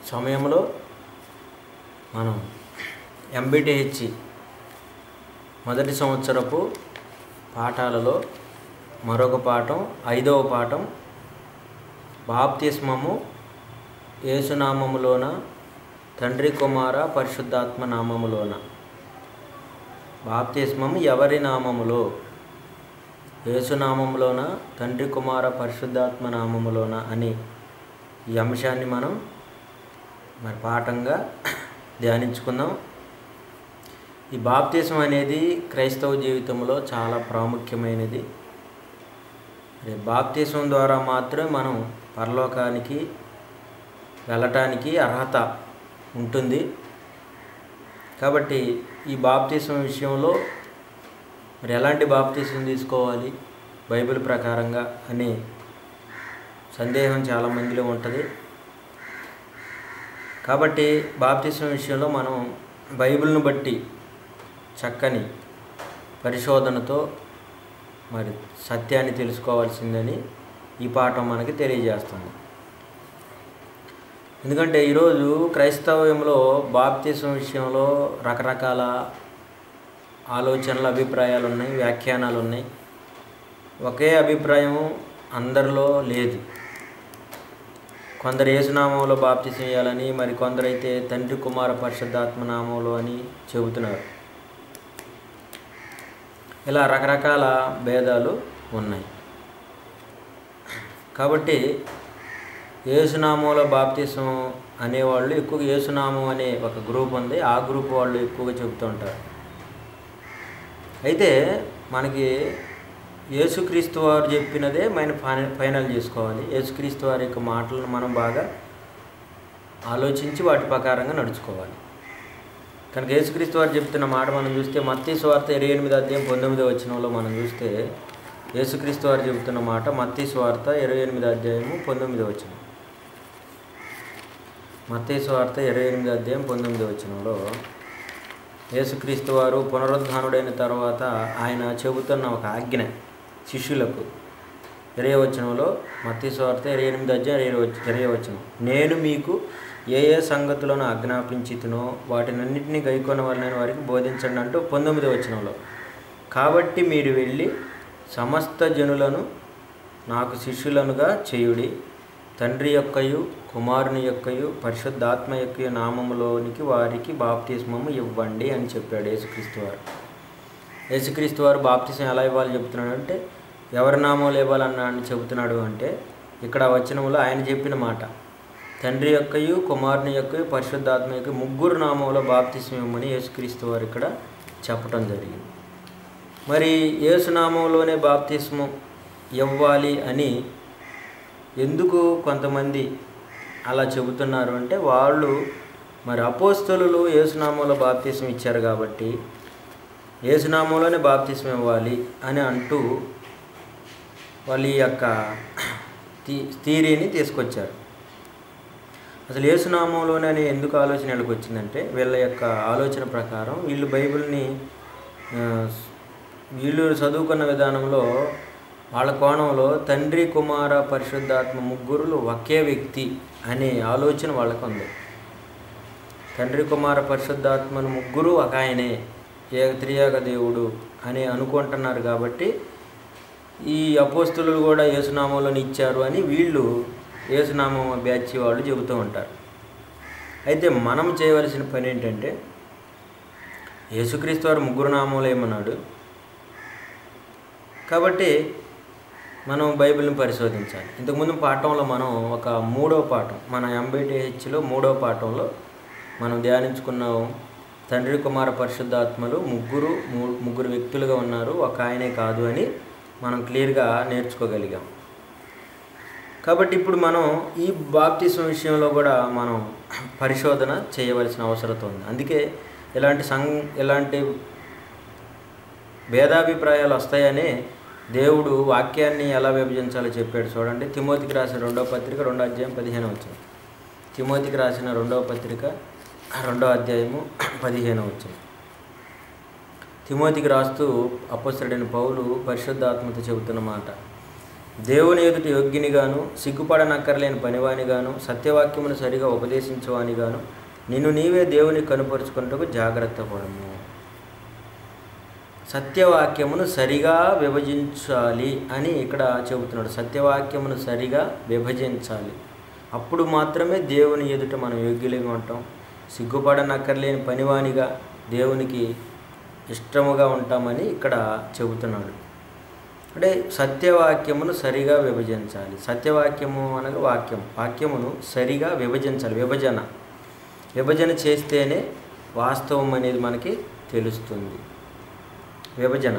సమయంలో మనం ఎంబీటీహెచ్ మొదటి సంవత్సరపు పాఠాలలో మరొక పాఠం ఐదవ పాఠం బాప్తిస్మము యేసునామములోన తండ్రి కుమార పరిశుద్ధాత్మ నామములోన బాప్తిస్మము ఎవరి నామములో యేసునామములోన తండ్రి కుమార పరిశుద్ధాత్మ నామములోన అని ఈ అంశాన్ని మనం మరి పాఠంగా ధ్యానించుకుందాం ఈ బాప్తిజం అనేది క్రైస్తవ జీవితంలో చాలా ప్రాముఖ్యమైనది మరి బాప్తిజం ద్వారా మాత్రమే మనం పరలోకానికి వెళ్ళటానికి అర్హత ఉంటుంది కాబట్టి ఈ బాప్తిజం విషయంలో మరి ఎలాంటి బాప్తిజం తీసుకోవాలి బైబిల్ ప్రకారంగా అనే సందేహం చాలామందిలో ఉంటుంది కాబట్టి బాప్తిజం విషయంలో మనం బైబిల్ను బట్టి చక్కని పరిశోధనతో మరి సత్యాన్ని తెలుసుకోవాల్సిందని ఈ పాఠం మనకి తెలియజేస్తుంది ఎందుకంటే ఈరోజు క్రైస్తవ్యంలో బాప్తిజం విషయంలో రకరకాల ఆలోచనలు అభిప్రాయాలు ఉన్నాయి వ్యాఖ్యానాలు ఉన్నాయి ఒకే అభిప్రాయం అందరిలో లేదు కొందరు యేసునామంలో బాప్తిజం చేయాలని మరి కొందరైతే తండ్రి కుమార పరిశుద్ధాత్మ నామంలో అని చెబుతున్నారు ఇలా రకరకాల భేదాలు ఉన్నాయి కాబట్టి యేసునామంలో బాప్తిసం అనేవాళ్ళు ఎక్కువగా యేసునామం అనే ఒక గ్రూప్ ఉంది ఆ గ్రూప్ వాళ్ళు ఎక్కువగా చెబుతూ ఉంటారు అయితే మనకి యేసుక్రీస్తు వారు చెప్పినదే మన ఫైనల్ చేసుకోవాలి యేసుక్రీస్తు వారి యొక్క మాటలను మనం బాగా ఆలోచించి వాటి ప్రకారంగా నడుచుకోవాలి కనుక యేసుక్రీస్తు వారు చెప్తున్న మాట మనం చూస్తే మత్తి స్వార్థ ఇరవై ఎనిమిది అధ్యాయం పంతొమ్మిది వచ్చినంలో మనం చూస్తే యేసుక్రీస్తు వారు చెబుతున్న మాట మత్తి స్వార్థ ఇరవై ఎనిమిది అధ్యాయము పంతొమ్మిది వచ్చిన మత్తి స్వార్థ ఇరవై ఎనిమిది అధ్యాయం పంతొమ్మిది వచ్చినంలో యేసుక్రీస్తు వారు పునరుద్ధానుడైన తర్వాత ఆయన చెబుతున్న ఒక ఆజ్ఞ శిష్యులకు ఇరవై వచనంలో మత్తి స్వార్థ ఇరవై ఎనిమిది అధ్యాయం ఇరవై వచ్చ ఇరవై వచనం నేను మీకు ఏ ఏ సంగతులను ఆజ్ఞాపించితునో వాటినన్నింటినీ గైకొనవలనని వారికి బోధించండి అంటూ పంతొమ్మిది వచనంలో కాబట్టి మీరు వెళ్ళి సమస్త జనులను నాకు శిష్యులనుగా చేయుడి తండ్రి యొక్కయు కుమారుని యొక్కయు పరిశుద్ధాత్మ యొక్క నామములోనికి వారికి బాప్తిస్మము ఇవ్వండి అని చెప్పాడు యేసుక్రీస్తు వారు యేసుక్రీస్తు వారు బాప్తిసం ఎలా ఇవ్వాలి చెబుతున్నాడు అంటే ఎవరి నామంలో ఇవ్వాలన్నా అని చెబుతున్నాడు అంటే ఇక్కడ వచనంలో ఆయన చెప్పిన మాట తండ్రి యొక్కయు కుమారుని యొక్క పరిశుద్ధాత్మ యొక్క ముగ్గురు నామంలో బాప్తిసం ఇవ్వమని యేసుక్రీస్తు వారు ఇక్కడ చెప్పడం జరిగింది మరి యేసునామంలోనే బాప్తిస్ము ఇవ్వాలి అని ఎందుకు కొంతమంది అలా చెబుతున్నారు అంటే వాళ్ళు మరి అపోస్తలు యేసునామంలో బాప్తిసం ఇచ్చారు కాబట్టి యేసునామంలోనే బాప్తిసం ఇవ్వాలి అని అంటూ వాళ్ళు ఈ యొక్క థీరీని తీసుకొచ్చారు అసలు యేసునామంలోనే అని ఎందుకు ఆలోచన వీళ్ళకి వచ్చిందంటే వీళ్ళ యొక్క ఆలోచన ప్రకారం వీళ్ళు బైబిల్ని వీళ్ళు చదువుకున్న విధానంలో వాళ్ళ కోణంలో తండ్రి కుమార పరిశుద్ధాత్మ ముగ్గురులు ఒకే వ్యక్తి అనే ఆలోచన వాళ్ళకు ఉంది తండ్రి కుమార పరిశుద్ధాత్మను ముగ్గురు ఒక ఆయనే ఏక త్రియాగ దేవుడు అని అనుకుంటున్నారు కాబట్టి ఈ అపోస్తులు కూడా యేసునామంలోని ఇచ్చారు అని వీళ్ళు యేసునామం బ్యాచ్ వాళ్ళు చెబుతూ ఉంటారు అయితే మనం చేయవలసిన పని ఏంటంటే యేసుక్రీస్తు వారు ముగ్గురు నామంలో ఏమన్నాడు కాబట్టి మనం బైబిల్ని పరిశోధించాలి ఇంతకుముందు పాఠంలో మనం ఒక మూడో పాఠం మన ఎంబీటీహెచ్లో మూడో పాఠంలో మనం ధ్యానించుకున్నాం తండ్రి కుమార పరిశుద్ధాత్మలు ముగ్గురు ముగ్గురు వ్యక్తులుగా ఉన్నారు ఒక ఆయనే కాదు అని మనం క్లియర్గా నేర్చుకోగలిగాం కాబట్టి ఇప్పుడు మనం ఈ బాప్తిసం విషయంలో కూడా మనం పరిశోధన చేయవలసిన అవసరం ఉంది అందుకే ఇలాంటి సం ఇలాంటి భేదాభిప్రాయాలు వస్తాయని దేవుడు వాక్యాన్ని ఎలా విభజించాలో చెప్పాడు చూడండి తిమోతికి రాసిన రెండవ పత్రిక రెండో అధ్యాయం పదిహేను వచ్చింది తిమోతికి రాసిన రెండవ పత్రిక రెండో అధ్యాయము పదిహేను వచ్చింది తిమోతికి రాస్తూ అపస్తుడైన పౌలు పరిశుద్ధాత్మతో చెబుతున్న మాట దేవుని ఎదుట యోగ్యునిగాను సిగ్గుపడనక్కర్లేని పనివానిగాను సత్యవాక్యమును సరిగా ఉపదేశించవానిగాను నిన్ను నీవే దేవుని కనుపరుచుకున్నట్టుకు జాగ్రత్త పడము సత్యవాక్యమును సరిగా విభజించాలి అని ఇక్కడ చెబుతున్నాడు సత్యవాక్యమును సరిగా విభజించాలి అప్పుడు మాత్రమే దేవుని ఎదుట మనం యోగ్యులుగా ఉంటాం సిగ్గుపడనక్కర్లేని పనివానిగా దేవునికి ఇష్టముగా ఉంటామని ఇక్కడ చెబుతున్నాడు అంటే సత్యవాక్యమును సరిగా విభజించాలి సత్యవాక్యము అనగా వాక్యం వాక్యమును సరిగా విభజించాలి విభజన విభజన చేస్తేనే వాస్తవం అనేది మనకి తెలుస్తుంది విభజన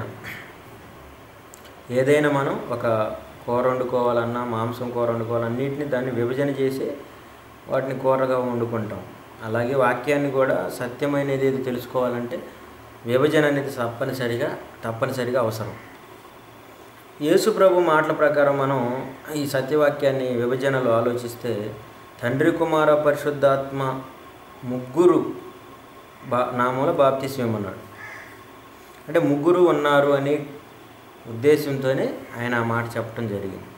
ఏదైనా మనం ఒక కూర వండుకోవాలన్నా మాంసం కూర వండుకోవాలన్నింటినీ దాన్ని విభజన చేసి వాటిని కూరగా వండుకుంటాం అలాగే వాక్యాన్ని కూడా సత్యమైనది ఏది తెలుసుకోవాలంటే విభజన అనేది తప్పనిసరిగా తప్పనిసరిగా అవసరం యేసు ప్రభు మాటల ప్రకారం మనం ఈ సత్యవాక్యాన్ని విభజనలో ఆలోచిస్తే తండ్రి కుమార పరిశుద్ధాత్మ ముగ్గురు బా నామూల బాప్తిస్వం ఇవ్వమన్నాడు అంటే ముగ్గురు ఉన్నారు అని ఉద్దేశంతోనే ఆయన ఆ మాట చెప్పడం జరిగింది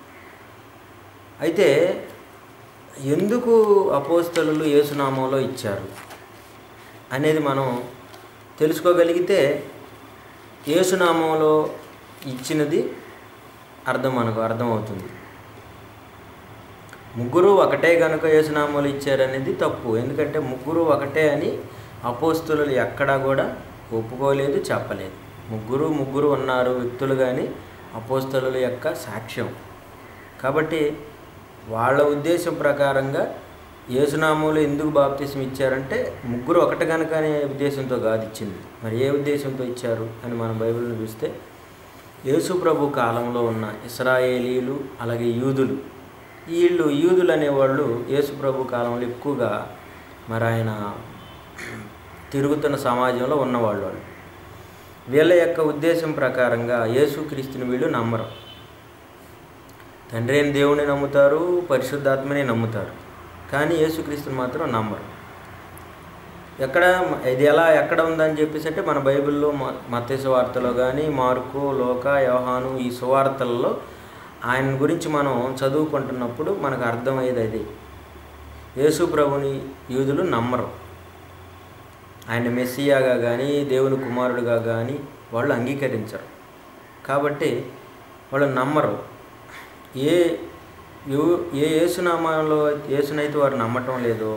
అయితే ఎందుకు అపోస్తలు యేసునామంలో ఇచ్చారు అనేది మనం తెలుసుకోగలిగితే యేసునామంలో ఇచ్చినది అర్థం మనకు అర్థమవుతుంది ముగ్గురు ఒకటే కనుక యేసునామాలు ఇచ్చారనేది తప్పు ఎందుకంటే ముగ్గురు ఒకటే అని అపోస్తులు ఎక్కడా కూడా ఒప్పుకోలేదు చెప్పలేదు ముగ్గురు ముగ్గురు ఉన్నారు వ్యక్తులు కానీ అపోస్తలుల యొక్క సాక్ష్యం కాబట్టి వాళ్ళ ఉద్దేశం ప్రకారంగా యేసునామంలో ఎందుకు బాప్తిసం ఇచ్చారంటే ముగ్గురు ఒకటి కనుక అనే ఉద్దేశంతో కాదు ఇచ్చింది మరి ఏ ఉద్దేశంతో ఇచ్చారు అని మనం బైబిల్ని చూస్తే యేసు ప్రభు కాలంలో ఉన్న ఇస్రాయేలీలు అలాగే యూదులు వీళ్ళు యూదులు అనేవాళ్ళు యేసు ప్రభు కాలంలో ఎక్కువగా మరి ఆయన తిరుగుతున్న సమాజంలో ఉన్నవాళ్ళు వాళ్ళు వీళ్ళ యొక్క ఉద్దేశం ప్రకారంగా యేసుక్రీస్తుని వీళ్ళు నమ్మరు తండ్రి అయిన దేవుని నమ్ముతారు పరిశుద్ధాత్మని నమ్ముతారు కానీ యేసుక్రీస్తుని మాత్రం నమ్మరు ఎక్కడ ఇది ఎలా ఎక్కడ ఉందని చెప్పేసి అంటే మన బైబిల్లో మత్స్య సువార్తలో కానీ మార్కు లోక యోహాను ఈ సువార్తలలో ఆయన గురించి మనం చదువుకుంటున్నప్పుడు మనకు అర్థమయ్యేది అది యేసు ప్రభుని యూదులు నమ్మరు ఆయన మెస్సియాగా కానీ దేవుని కుమారుడుగా కానీ వాళ్ళు అంగీకరించరు కాబట్టి వాళ్ళు నమ్మరు ఏ యు ఏ యేసునామంలో యేసునైతే వారు నమ్మటం లేదో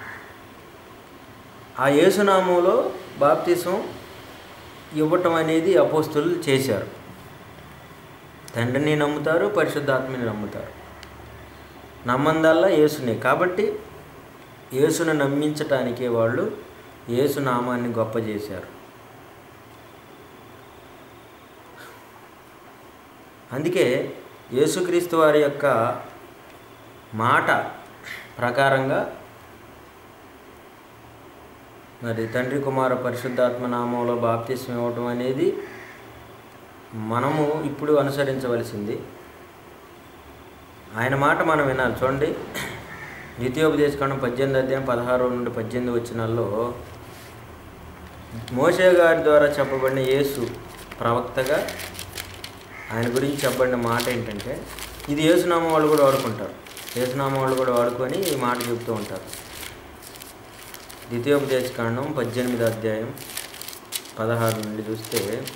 ఆ యేసునామంలో బాప్తిసం ఇవ్వటం అనేది అపోస్తులు చేశారు తండ్రిని నమ్ముతారు పరిశుద్ధాత్మని నమ్ముతారు నమ్మందల్లా యేసునే కాబట్టి యేసును నమ్మించటానికే వాళ్ళు యేసునామాన్ని గొప్ప చేశారు అందుకే యేసుక్రీస్తు వారి యొక్క మాట ప్రకారంగా మరి తండ్రి కుమార పరిశుద్ధాత్మ నామంలో బాప్తిస్వం ఇవ్వటం అనేది మనము ఇప్పుడు అనుసరించవలసింది ఆయన మాట మనం వినాలి చూడండి ద్వితీయోపదేశకాండం పద్దెనిమిది అధ్యాయం పదహారు నుండి పద్దెనిమిది వచ్చినాల్లో మోషే గారి ద్వారా చెప్పబడిన యేసు ప్రవక్తగా ఆయన గురించి చెప్పబడిన మాట ఏంటంటే ఇది యేసునామం వాళ్ళు కూడా వాడుకుంటారు యేసునామం వాళ్ళు కూడా వాడుకొని ఈ మాట చెబుతూ ఉంటారు ద్వితీయోపదేశకాండం పద్దెనిమిది అధ్యాయం పదహారు నుండి చూస్తే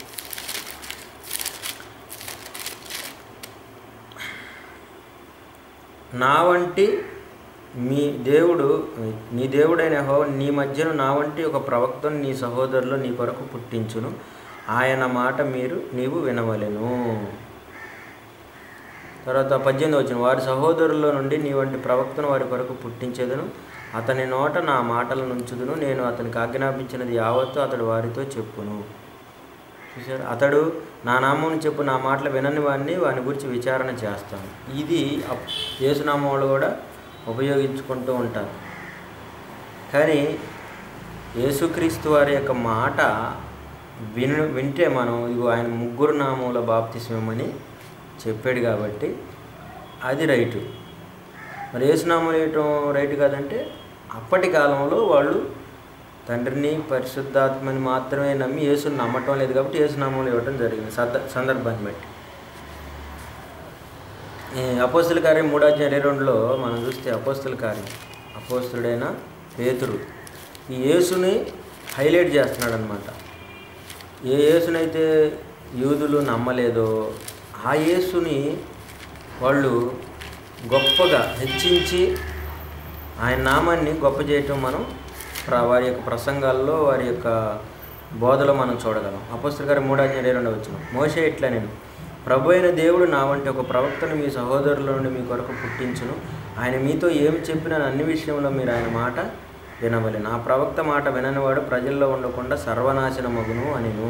నా వంటి మీ దేవుడు నీ దేవుడైన హో నీ మధ్యను నా వంటి ఒక ప్రవక్తను నీ సహోదరులు నీ కొరకు పుట్టించును ఆయన మాట మీరు నీవు వినవలెను తర్వాత పద్దెనిమిది వచ్చిన వారి సహోదరుల నుండి నీ వంటి ప్రవక్తను వారి కొరకు పుట్టించేదను అతని నోట నా మాటలను ఉంచుదును నేను అతనికి ఆజ్ఞాపించినది యావత్తు అతడు వారితో చెప్పును చూసారు అతడు నా నామం చెప్పు నా మాటలు వినని వాడిని వాని గురించి విచారణ చేస్తాను ఇది యేసునామం వాళ్ళు కూడా ఉపయోగించుకుంటూ ఉంటారు కానీ యేసుక్రీస్తు వారి యొక్క మాట విను వింటే మనం ఇగో ఆయన ముగ్గురు నామముల బాప్తిస్మని చెప్పాడు కాబట్టి అది రైటు మరి యేసునామం వేయటం రైట్ కాదంటే అప్పటి కాలంలో వాళ్ళు తండ్రిని పరిశుద్ధాత్మని మాత్రమే నమ్మి యేసుని నమ్మటం లేదు కాబట్టి యేసునామంలో ఇవ్వటం జరిగింది సంద సందర్భాన్ని బట్టి ఈ అపోస్తుల కార్యం మూడో అధ్యాయం ఇరవై రెండులో మనం చూస్తే అపోస్తుల కార్యం అపోస్తుడైన పేతురు ఈ యేసుని హైలైట్ చేస్తున్నాడు అనమాట ఏ యేసునైతే యూదులు నమ్మలేదో ఆ యేసుని వాళ్ళు గొప్పగా హెచ్చించి ఆయన నామాన్ని గొప్ప చేయటం మనం ప్ర- వారి యొక్క ప్రసంగాల్లో వారి యొక్క బోధలో మనం చూడగలం అపస్తుల గారి మూడాజ్ఞ ఇరవై రెండు వచ్చిన మోసే ఇట్లా నేను ప్రభు అయిన దేవుడు నా వంటి ఒక ప్రవక్తను మీ సహోదరుల నుండి మీ కొరకు పుట్టించును ఆయన మీతో ఏమి చెప్పినా అన్ని విషయంలో మీరు ఆయన మాట వినవలె నా ప్రవక్త మాట విననివాడు ప్రజల్లో ఉండకుండా సర్వనాశనమగును అనిను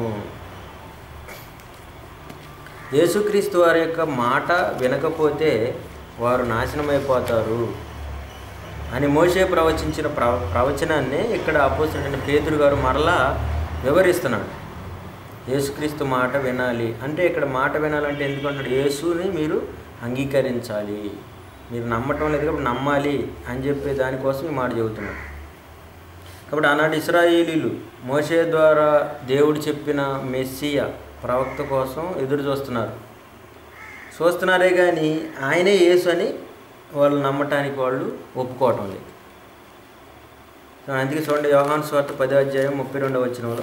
యేసుక్రీస్తు వారి యొక్క మాట వినకపోతే వారు నాశనమైపోతారు అని మోషే ప్రవచించిన ప్రవ ప్రవచనాన్ని ఇక్కడ అపోజిట్ పేతురు గారు మరలా వివరిస్తున్నాడు యేసుక్రీస్తు మాట వినాలి అంటే ఇక్కడ మాట వినాలంటే ఎందుకంటున్నాడు యేసుని మీరు అంగీకరించాలి మీరు నమ్మటం లేదు కాబట్టి నమ్మాలి అని చెప్పే దానికోసం ఈ మాట చెబుతున్నాడు కాబట్టి ఆనాటి ఇస్రాయేలీలు మోషే ద్వారా దేవుడు చెప్పిన మెస్సియ ప్రవక్త కోసం ఎదురు చూస్తున్నారు చూస్తున్నారే కానీ ఆయనే యేసు అని వాళ్ళు నమ్మటానికి వాళ్ళు ఒప్పుకోవటం లేదు సో అందుకే చూడండి యోహాన్ స్వార్థ పదో అధ్యాయం ముప్పై రెండవ వచనంలో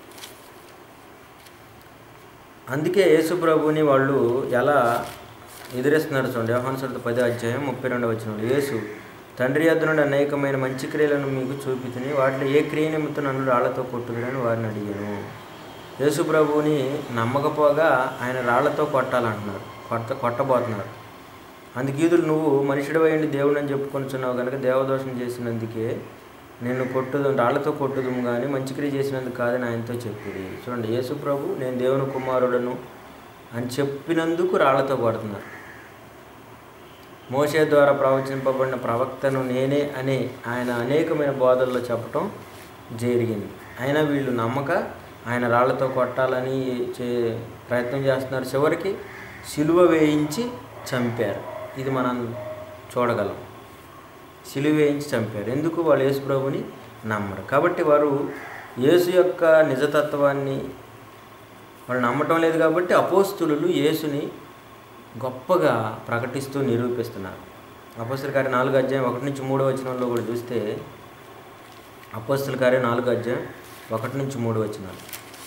అందుకే యేసు ప్రభుని వాళ్ళు ఎలా ఎదిరిస్తున్నారు చూడండి యోహాన్ స్వార్థ పదో అధ్యాయం ముప్పై రెండవ వచనంలో యేసు తండ్రి యొద్ద నుండి అనేకమైన మంచి క్రియలను మీకు చూపితిని వాటిలో ఏ క్రియ నిమిత్తం నన్ను రాళ్లతో కొట్టుదని వారిని అడిగాను యేసు ప్రభువుని నమ్మకపోగా ఆయన రాళ్లతో కొట్టాలంటున్నారు కొట్ట కొట్టబోతున్నారు అందుకు ఈదులు నువ్వు మనుషుడు అయ్యండి దేవుడు అని చెప్పుకొనిచున్నావు కనుక దేవదోషం చేసినందుకే నేను కొట్టుదు రాళ్లతో కొట్టుదుము కానీ మంచి క్రియ చేసినందుకు కాదని ఆయనతో చెప్పింది చూడండి యేసు ప్రభు నేను దేవుని కుమారుడను అని చెప్పినందుకు రాళ్లతో కొడుతున్నారు మోషే ద్వారా ప్రవచింపబడిన ప్రవక్తను నేనే అని ఆయన అనేకమైన బోధల్లో చెప్పటం జరిగింది అయినా వీళ్ళు నమ్మక ఆయన రాళ్లతో కొట్టాలని చే ప్రయత్నం చేస్తున్నారు చివరికి సిలువ వేయించి చంపారు ఇది మనం చూడగలం సిలువ వేయించి చంపారు ఎందుకు వాళ్ళు యేసు ప్రభుని నమ్మరు కాబట్టి వారు యేసు యొక్క నిజతత్వాన్ని వాళ్ళు నమ్మటం లేదు కాబట్టి అపోస్తులు యేసుని గొప్పగా ప్రకటిస్తూ నిరూపిస్తున్నారు అపోస్తుల కార్య నాలుగు అధ్యాయం ఒకటి నుంచి మూడో వచనంలో కూడా చూస్తే అపోస్తుల కార్య నాలుగు అధ్యాయం ఒకటి నుంచి మూడు వచనాలు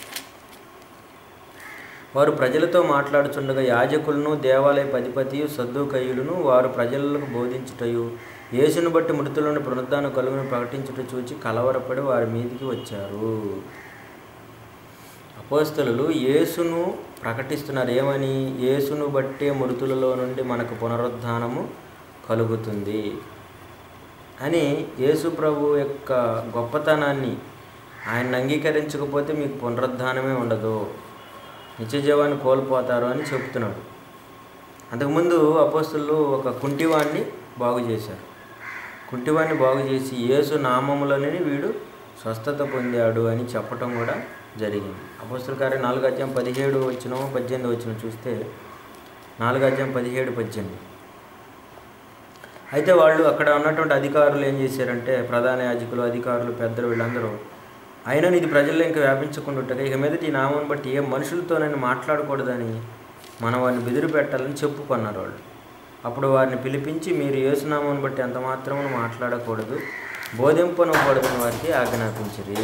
వారు ప్రజలతో మాట్లాడుచుండగా యాజకులను దేవాలయ పధిపతియు సద్దుకయ్యులను వారు ప్రజలకు బోధించుటయు యేసును బట్టి మృతులను పునరుద్ధానం కలుగును ప్రకటించుట చూచి కలవరపడి వారి మీదికి వచ్చారు అపోస్తలు యేసును ప్రకటిస్తున్నారు ఏమని యేసును బట్టే మృతులలో నుండి మనకు పునరుద్ధానము కలుగుతుంది అని యేసు ప్రభు యొక్క గొప్పతనాన్ని ఆయన అంగీకరించకపోతే మీకు పునరుద్ధానమే ఉండదు నిత్య జీవాన్ని కోల్పోతారు అని చెప్తున్నాడు అంతకుముందు అపోస్తులు ఒక కుంటివాణ్ణి బాగు చేశారు కుంటివాణ్ణి బాగు చేసి యేసు నామములోనే వీడు స్వస్థత పొందాడు అని చెప్పటం కూడా జరిగింది అపోస్తుల కార్యం నాలుగు అధ్యాయం పదిహేడు వచ్చిన పద్దెనిమిది వచ్చిన చూస్తే నాలుగు అధ్యాయం పదిహేడు పద్దెనిమిది అయితే వాళ్ళు అక్కడ ఉన్నటువంటి అధికారులు ఏం చేశారంటే ప్రధాన యాజకులు అధికారులు పెద్దలు వీళ్ళందరూ అయినా ఇది ప్రజల్లో ఇంకా వ్యాపించకుండా ఉంటుంది ఇక మీదట ఈ నామం బట్టి ఏ మనుషులతోనైనా మాట్లాడకూడదని మనం వారిని బెదిరి పెట్టాలని చెప్పుకున్నారు వాళ్ళు అప్పుడు వారిని పిలిపించి మీరు యేసునామం బట్టి ఎంత మాత్రమును మాట్లాడకూడదు బోధింపనకూడదని వారికి ఆజ్ఞాపించరి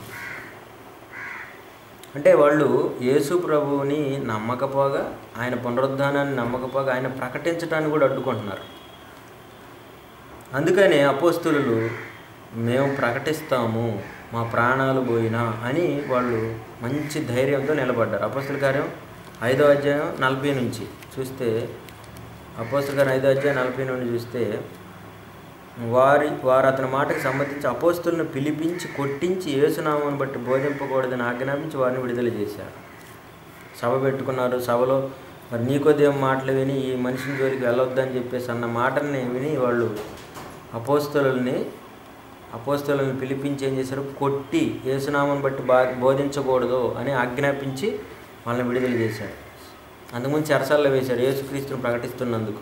అంటే వాళ్ళు యేసు ప్రభువుని నమ్మకపోగా ఆయన పునరుద్ధానాన్ని నమ్మకపోగా ఆయన ప్రకటించడానికి కూడా అడ్డుకుంటున్నారు అందుకనే అపోస్తులు మేము ప్రకటిస్తాము మా ప్రాణాలు పోయినా అని వాళ్ళు మంచి ధైర్యంతో నిలబడ్డారు అపోస్తుల కార్యం ఐదో అధ్యాయం నలభై నుంచి చూస్తే అపోస్తుల కార్యం ఐదో అధ్యాయం నలభై నుండి చూస్తే వారి వారు అతని మాటకి సంబంధించి అపోస్తులను పిలిపించి కొట్టించి ఏసునామని బట్టి బోధింపకూడదని ఆజ్ఞాపించి వారిని విడుదల చేశారు సభ పెట్టుకున్నారు సభలో మరి నీకోదేం మాటలు విని ఈ మనిషిని జోలికి వెళ్ళొద్దని చెప్పేసి అన్న మాటని విని వాళ్ళు అపోస్తులని అపోస్తులను పిలిపించి ఏం చేశారు కొట్టి ఏసునామని బట్టి బా బోధించకూడదు అని ఆజ్ఞాపించి వాళ్ళని విడుదల చేశారు అందుముందు చెరసాల్లో వేశారు యేసుక్రీస్తుని ప్రకటిస్తున్నందుకు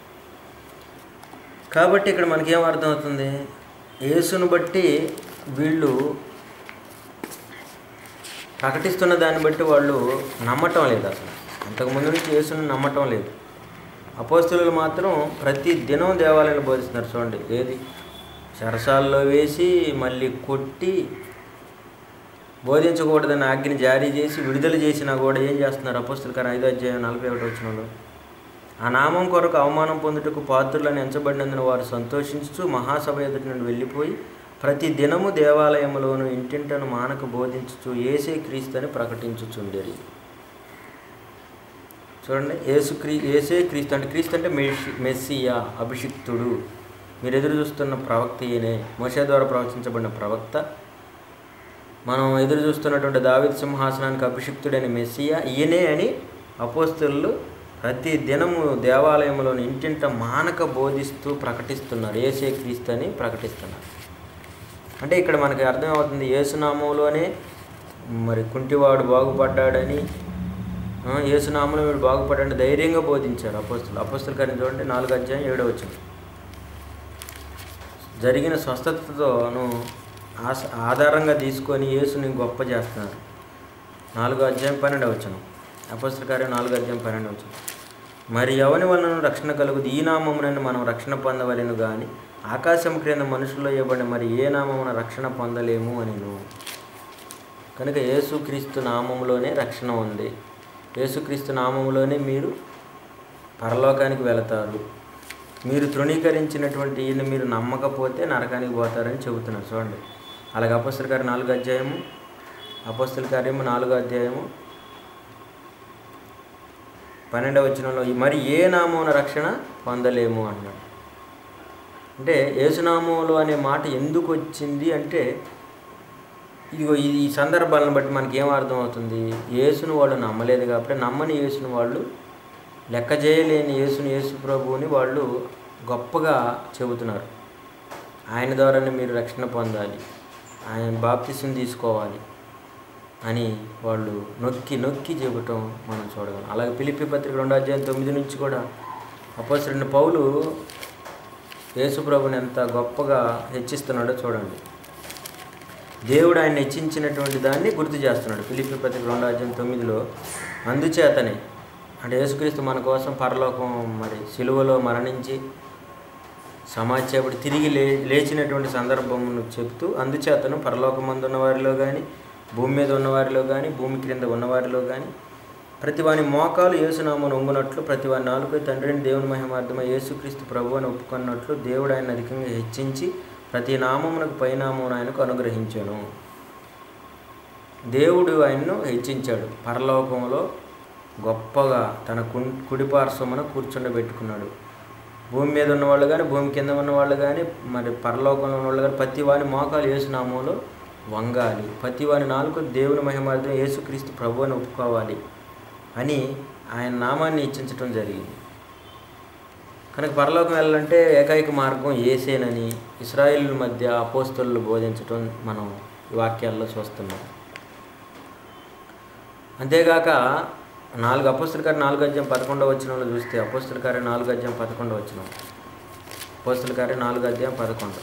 కాబట్టి ఇక్కడ మనకేం అర్థమవుతుంది యేసును బట్టి వీళ్ళు ప్రకటిస్తున్న దాన్ని బట్టి వాళ్ళు నమ్మటం లేదు అసలు అంతకుముందు నుంచి యేసును నమ్మటం లేదు అపోస్తులు మాత్రం ప్రతి దినం దేవాలయాలు బోధిస్తున్నారు చూడండి ఏది చెరసాల్లో వేసి మళ్ళీ కొట్టి బోధించకూడదని ఆజ్ఞని జారీ చేసి విడుదల చేసినా కూడా ఏం చేస్తున్నారు అపోస్తుల కానీ ఐదో అధ్యాయం నలభై ఒకటి వచ్చిన వాళ్ళు ఆ నామం కొరకు అవమానం పొందుటకు పాత్రులను ఎంచబడినందున వారు సంతోషించుచు మహాసభ ఎదుటి నుండి వెళ్ళిపోయి ప్రతి దినము దేవాలయములోను ఇంటింటను మానక బోధించుచు ఏసే క్రీస్తుని ప్రకటించుచుండేది చూడండి ఏసు క్రీ ఏసే క్రీస్తు అంటే క్రీస్తు అంటే మెస్సి మెస్సియా అభిషిక్తుడు మీరు ఎదురు చూస్తున్న ప్రవక్త ఈయనే మోషే ద్వారా ప్రవచించబడిన ప్రవక్త మనం ఎదురు చూస్తున్నటువంటి దావిద్ సింహాసనానికి అభిషిక్తుడైన మెస్సియా ఈయనే అని అపోస్తులు ప్రతి దినము దేవాలయంలోని ఇంటింట మానక బోధిస్తూ ప్రకటిస్తున్నారు ఏసే క్రీస్తు అని ప్రకటిస్తున్నారు అంటే ఇక్కడ మనకి అర్థమవుతుంది ఏసునామంలోనే మరి కుంటివాడు బాగుపడ్డాడని ఆ, ఏసునామంలో వీడు బాగుపడ్డాడని ధైర్యంగా బోధించారు అపోస్తులు అపోస్తుల కార్యం చూడండి నాలుగు అధ్యాయం ఏడో వచ్చింది జరిగిన స్వస్థతతోను ఆస ఆధారంగా తీసుకొని యేసుని గొప్ప చేస్తున్నారు నాలుగో అధ్యాయం పన్నెండు వచ్చాను అపస్తుల కార్యం నాలుగో అధ్యాయం పన్నెండు వచ్చాను మరి ఎవని వలన రక్షణ కలుగుదు ఈ నామమునని మనం రక్షణ పొందవలెను కానీ ఆకాశం క్రింద మనుషుల్లో ఇవ్వబడిన మరి ఏ నామమున రక్షణ పొందలేము అని నువ్వు కనుక యేసుక్రీస్తు నామంలోనే రక్షణ ఉంది యేసుక్రీస్తు నామంలోనే మీరు పరలోకానికి వెళతారు మీరు తృణీకరించినటువంటి ఈయన మీరు నమ్మకపోతే నరకానికి పోతారని చెబుతున్నారు చూడండి అలాగే అపస్తుల కార్యం నాలుగు అధ్యాయము అపస్తుల కార్యము నాలుగో అధ్యాయము పన్నెండవ వచనంలో మరి ఏ నామమున రక్షణ పొందలేము అన్నాడు అంటే ఏసునామంలో అనే మాట ఎందుకు వచ్చింది అంటే ఇదిగో ఈ ఈ సందర్భాలను బట్టి మనకి ఏం అర్థం అవుతుంది యేసును వాళ్ళు నమ్మలేదు కాబట్టి నమ్మని యేసును వాళ్ళు లెక్క చేయలేని యేసుని యేసు ప్రభువుని వాళ్ళు గొప్పగా చెబుతున్నారు ఆయన ద్వారానే మీరు రక్షణ పొందాలి ఆయన బాప్తిసం తీసుకోవాలి అని వాళ్ళు నొక్కి నొక్కి చెబుతాం మనం చూడగలం అలాగే పిలిపి పత్రిక రెండో అధ్యాయం తొమ్మిది నుంచి కూడా అపోసరుని పౌలు యేసు ప్రభుని ఎంత గొప్పగా హెచ్చిస్తున్నాడో చూడండి దేవుడు ఆయన హెచ్చించినటువంటి దాన్ని గుర్తు చేస్తున్నాడు ఫిలిపి పత్రిక రెండో అధ్యాయం తొమ్మిదిలో అందుచేతనే అంటే యేసుక్రీస్తు మన కోసం పరలోకం మరి సిలువలో మరణించి సమాచేపడి తిరిగి లే లేచినటువంటి సందర్భమును చెప్తూ అందుచేతను పరలోకమందు ఉన్న వారిలో కానీ భూమి మీద ఉన్నవారిలో కానీ భూమి క్రింద ఉన్నవారిలో కానీ ప్రతి వాని మోకాలు యేసునామను ఒంగునట్లు ప్రతి వాని నాలుగు తండ్రిని దేవుని మహిమార్థమై యేసుక్రీస్తు ప్రభు అని ఒప్పుకున్నట్లు దేవుడు ఆయన అధికంగా హెచ్చించి ప్రతి నామమునకు పైనామమును ఆయనకు అనుగ్రహించాను దేవుడు ఆయన్ను హెచ్చించాడు పరలోకంలో గొప్పగా తన కు కుడిపార్శ్వమున కూర్చుండబెట్టుకున్నాడు భూమి మీద ఉన్నవాళ్ళు కానీ భూమి కింద ఉన్నవాళ్ళు కానీ మరి పరలోకంలో ఉన్నవాళ్ళు కానీ ప్రతి వాని మోకాలు యేసునామంలో వంగాలి ప్రతి వాని నాలుగు దేవుని మహిమార్థం యేసుక్రీస్తు ప్రభు అని ఒప్పుకోవాలి అని ఆయన నామాన్ని ఇచ్చించడం జరిగింది కనుక పరలోకం వెళ్ళాలంటే ఏకైక మార్గం ఏసేనని ఇస్రాయిల్ మధ్య అపోస్తులు బోధించడం మనం ఈ వాక్యాల్లో చూస్తున్నాం అంతేగాక నాలుగు అపోస్తుల గారి నాలుగు అధ్యాయం పదకొండవ వచ్చినంలో చూస్తే అపోస్తుల గారి నాలుగు అధ్యాయం పదకొండవ వచ్చిన అపోస్తుల గారి నాలుగు అధ్యాయం పదకొండు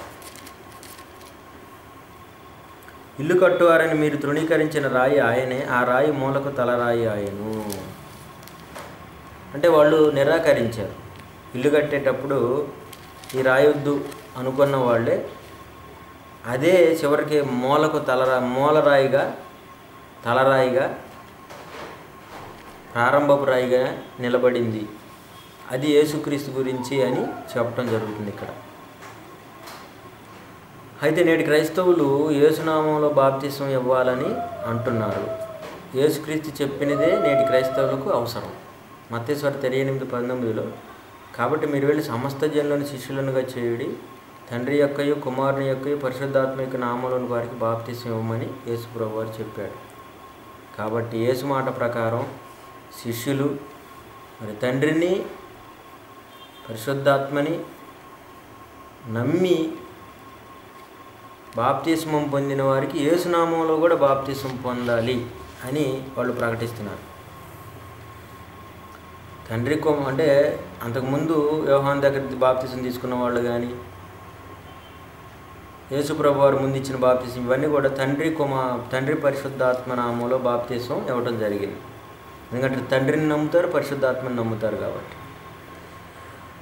ఇల్లు కట్టువారని మీరు తృణీకరించిన రాయి ఆయనే ఆ రాయి మూలకు తలరాయి ఆయను అంటే వాళ్ళు నిరాకరించారు ఇల్లు కట్టేటప్పుడు ఈ రాయొద్దు అనుకున్న వాళ్ళే అదే చివరికి మూలకు తలరా మూలరాయిగా తలరాయిగా ప్రారంభపు రాయిగా నిలబడింది అది యేసుక్రీస్తు గురించి అని చెప్పడం జరుగుతుంది ఇక్కడ అయితే నేటి క్రైస్తవులు యేసునామంలో బాప్తిసం ఇవ్వాలని అంటున్నారు యేసుక్రీస్తు చెప్పినదే నేటి క్రైస్తవులకు అవసరం మత్తేశ్వర తెలియనిమిది పంతొమ్మిదిలో కాబట్టి మీరు వెళ్ళి సమస్త జనులను శిష్యులనుగా చేయుడి తండ్రి యొక్కయు కుమారుని యొక్కయు పరిశుద్ధాత్మ యొక్క నామంలోని వారికి బాప్తిసం ఇవ్వమని యేసు ప్రభు వారు చెప్పాడు కాబట్టి యేసు మాట ప్రకారం శిష్యులు మరి తండ్రిని పరిశుద్ధాత్మని నమ్మి బాప్తిస్మం పొందిన వారికి యేసునామంలో కూడా బాప్తిస్మం పొందాలి అని వాళ్ళు ప్రకటిస్తున్నారు తండ్రి కొమ్మ అంటే అంతకుముందు వ్యవహాన్ దగ్గర బాప్తిసం తీసుకున్న వాళ్ళు కానీ యేసుప్రభు వారు ముందు ఇచ్చిన బాప్తిసం ఇవన్నీ కూడా తండ్రి కుమ తండ్రి పరిశుద్ధాత్మ నామంలో బాప్తిసం ఇవ్వటం జరిగింది ఎందుకంటే తండ్రిని నమ్ముతారు పరిశుద్ధాత్మని నమ్ముతారు కాబట్టి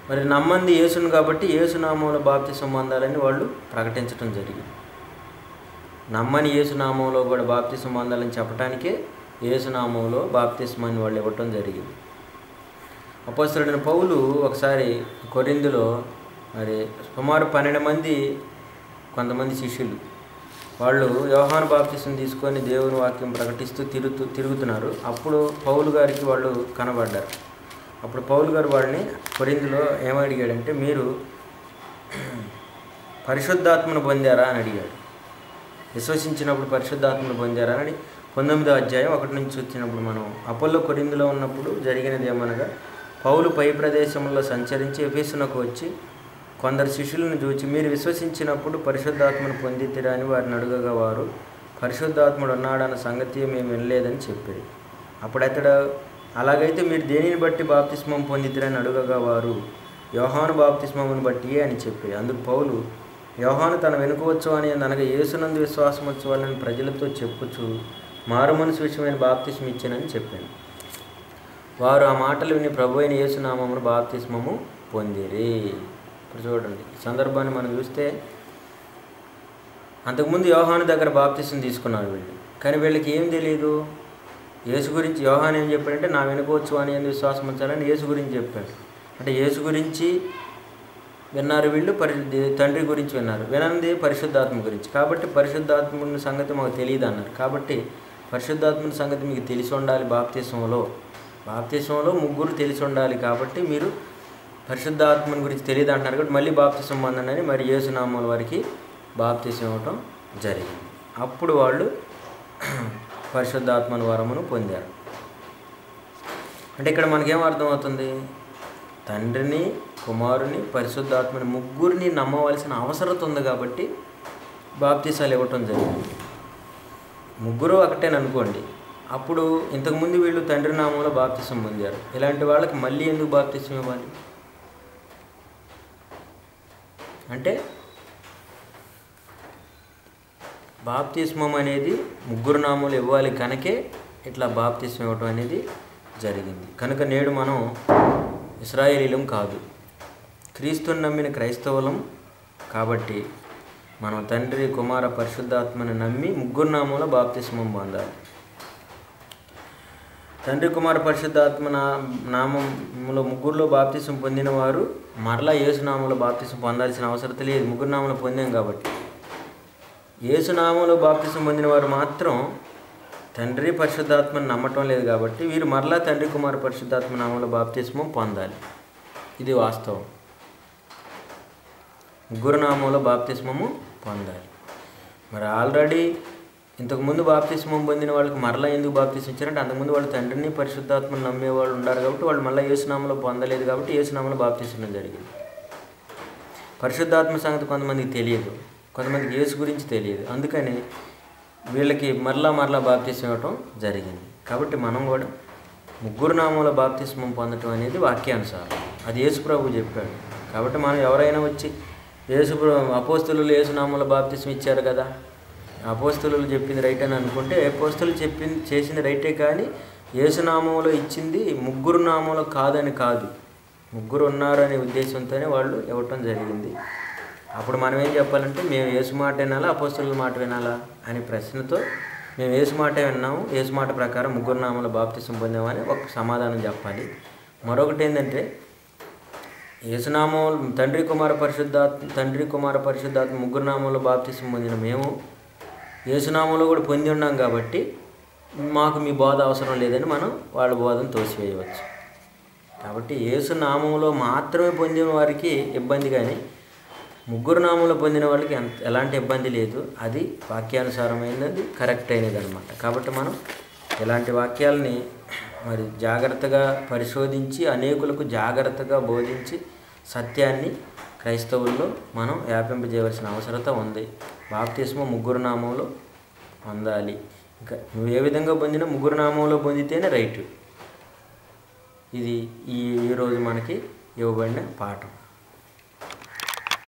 మరి నమ్మంది యేసును కాబట్టి యేసునామంలో బాప్తిసం పొందాలని వాళ్ళు ప్రకటించడం జరిగింది నమ్మని యేసునామంలో కూడా బాప్తిసం పొందాలని చెప్పడానికే యేసునామంలో బాప్తిస్మాన్ని వాళ్ళు ఇవ్వటం జరిగింది అపోస్తుడైన పౌలు ఒకసారి కొరిందులో మరి సుమారు పన్నెండు మంది కొంతమంది శిష్యులు వాళ్ళు వ్యవహాన బాప్తిసం తీసుకొని దేవుని వాక్యం ప్రకటిస్తూ తిరుగుతూ తిరుగుతున్నారు అప్పుడు పౌలు గారికి వాళ్ళు కనబడ్డారు అప్పుడు పౌలు గారు వాళ్ళని కొరిందులో ఏమడిగాడంటే మీరు పరిశుద్ధాత్మను పొందారా అని అడిగాడు విశ్వసించినప్పుడు పరిశుద్ధాత్మను పొందారా అని పంతొమ్మిదో అధ్యాయం ఒకటి నుంచి వచ్చినప్పుడు మనం అపోల్లో కొరిందులో ఉన్నప్పుడు జరిగినది ఏమనగా పౌలు పై ప్రదేశంలో సంచరించి ఎఫీసునకు వచ్చి కొందరు శిష్యులను చూచి మీరు విశ్వసించినప్పుడు పరిశుద్ధాత్మను పొందితిరా అని వారిని అడుగగా వారు పరిశుద్ధాత్ముడు ఉన్నాడన్న సంగతి మేము వినలేదని చెప్పారు అప్పుడు అతడు అలాగైతే మీరు దేనిని బట్టి బాప్తిస్మం పొందితిరని అడుగగా వారు యోహాను బాప్తిస్మమును బట్టి అని చెప్పారు అందుకు పౌలు యోహాను తన వెనుకవచ్చు అని అనగా యేసునందు విశ్వాసం వచ్చేవాళ్ళని ప్రజలతో చెప్పుచు మారు మనసు విషయమైన బాప్తిస్మ ఇచ్చానని చెప్పాను వారు ఆ మాటలు విని ప్రభు అయిన యేసునామమును బాప్తిస్మము పొందిరి ఇప్పుడు చూడండి ఈ సందర్భాన్ని మనం చూస్తే అంతకుముందు యోహాను దగ్గర బాప్తిసం తీసుకున్నారు వీళ్ళు కానీ వీళ్ళకి ఏం తెలియదు యేసు గురించి యోహాన్ ఏం చెప్పాడంటే నా వెనుకోవచ్చు అని ఎందుకు విశ్వాసం ఉంచాలని యేసు గురించి చెప్పాడు అంటే యేసు గురించి విన్నారు వీళ్ళు పరి తండ్రి గురించి విన్నారు వినంది పరిశుద్ధాత్మ గురించి కాబట్టి పరిశుద్ధాత్ముని సంగతి మాకు తెలియదు అన్నారు కాబట్టి పరిశుద్ధాత్ముని సంగతి మీకు తెలిసి ఉండాలి బాప్తిసంలో బాప్తిసంలో ముగ్గురు తెలిసి ఉండాలి కాబట్టి మీరు పరిశుద్ధాత్మని గురించి తెలియదు అంటున్నారు కాబట్టి మళ్ళీ బాప్తిసం పొందండి అని మరి యేసునామాల వారికి బాప్తిసం ఇవ్వటం జరిగింది అప్పుడు వాళ్ళు పరిశుద్ధాత్మని వరమును పొందారు అంటే ఇక్కడ మనకేం అర్థమవుతుంది తండ్రిని కుమారుని పరిశుద్ధాత్మని ముగ్గురిని నమ్మవలసిన అవసరత ఉంది కాబట్టి బాప్తీసాలు ఇవ్వటం జరిగింది ముగ్గురు ఒకటేననుకోండి అప్పుడు ఇంతకుముందు వీళ్ళు తండ్రి నామంలో బాప్తిసం పొందారు ఇలాంటి వాళ్ళకి మళ్ళీ ఎందుకు బాప్తిసం ఇవ్వాలి అంటే బాప్తిస్మం అనేది ముగ్గురు నామాలు ఇవ్వాలి కనుకే ఇట్లా బాప్తిస్మం ఇవ్వటం అనేది జరిగింది కనుక నేడు మనం ఇస్రాయేలీలం కాదు క్రీస్తుని నమ్మిన క్రైస్తవులం కాబట్టి మనం తండ్రి కుమార పరిశుద్ధాత్మని నమ్మి ముగ్గురు నామంలో బాప్తిస్మం పొందాలి తండ్రి కుమార పరిశుద్ధాత్మ నా నామంలో ముగ్గురులో బాప్తిసం పొందిన వారు మరలా యేసునామంలో బాప్తిసం పొందాల్సిన అవసరం లేదు ముగ్గురు నామంలో పొందాం కాబట్టి యేసునామంలో బాప్తిసం పొందిన వారు మాత్రం తండ్రి పరిశుద్ధాత్మని నమ్మటం లేదు కాబట్టి వీరు మరలా తండ్రి కుమార పరిశుద్ధాత్మ నామంలో బాప్తిస్మం పొందాలి ఇది వాస్తవం ముగ్గురు నామంలో బాప్తిస్మము పొందాలి మరి ఆల్రెడీ ఇంతకుముందు బాప్తిస్మం పొందిన వాళ్ళకి మరలా ఎందుకు బాప్తిసం ఇచ్చారంటే అంతకుముందు వాళ్ళు తండ్రిని పరిశుద్ధాత్మని నమ్మేవాళ్ళు ఉన్నారు కాబట్టి వాళ్ళు మళ్ళీ యేసునామంలో పొందలేదు కాబట్టి యేసునామంలో బాప్తిసం జరిగింది పరిశుద్ధాత్మ సంగతి కొంతమందికి తెలియదు కొంతమందికి యేసు గురించి తెలియదు అందుకని వీళ్ళకి మరలా మరలా బాప్తిసం ఇవ్వటం జరిగింది కాబట్టి మనం కూడా ముగ్గురు నామంలో బాప్తిస్మం పొందటం అనేది వాక్యానుసారం అది యేసు ప్రభు చెప్పాడు కాబట్టి మనం ఎవరైనా వచ్చి యేసు ప్రభు అపోస్తులు యేసునామంలో బాప్తిసం ఇచ్చారు కదా అపోస్తులు చెప్పింది రైట్ అని అనుకుంటే అపోస్తులు చెప్పింది చేసింది రైటే కానీ యేసునామంలో ఇచ్చింది ముగ్గురు నామంలో కాదని కాదు ముగ్గురు ఉన్నారు అనే ఉద్దేశంతోనే వాళ్ళు ఇవ్వటం జరిగింది అప్పుడు మనం ఏం చెప్పాలంటే మేము యేసు మాట వినాలా అపోస్తుల మాట వినాలా అనే ప్రశ్నతో మేము యేసు మాట విన్నాము యేసు మాట ప్రకారం ముగ్గురు నామంలో బాప్తిసం పొందామని ఒక సమాధానం చెప్పాలి మరొకటి ఏంటంటే యేసునామం తండ్రి కుమార పరిశుద్ధాత్మ తండ్రి కుమార పరిశుద్ధాత్మ ముగ్గురు నామంలో బాప్తిసం పొందిన మేము యేసునామంలో కూడా పొంది ఉన్నాం కాబట్టి మాకు మీ బోధ అవసరం లేదని మనం వాళ్ళ బోధను తోసివేయవచ్చు కాబట్టి యేసు నామంలో మాత్రమే పొందిన వారికి ఇబ్బంది కానీ ముగ్గురు నామంలో పొందిన వాళ్ళకి ఎంత ఎలాంటి ఇబ్బంది లేదు అది వాక్యానుసారమైనది కరెక్ట్ అయినది అనమాట కాబట్టి మనం ఇలాంటి వాక్యాలని మరి జాగ్రత్తగా పరిశోధించి అనేకులకు జాగ్రత్తగా బోధించి సత్యాన్ని క్రైస్తవుల్లో మనం వ్యాపింపజేయవలసిన అవసరత ఉంది బాప్తిస్మ ముగ్గురు నామంలో పొందాలి ఇంకా నువ్వు ఏ విధంగా పొందినా ముగ్గురు నామంలో పొందితేనే రైట్ ఇది ఈ ఈరోజు మనకి ఇవ్వబడిన పాఠం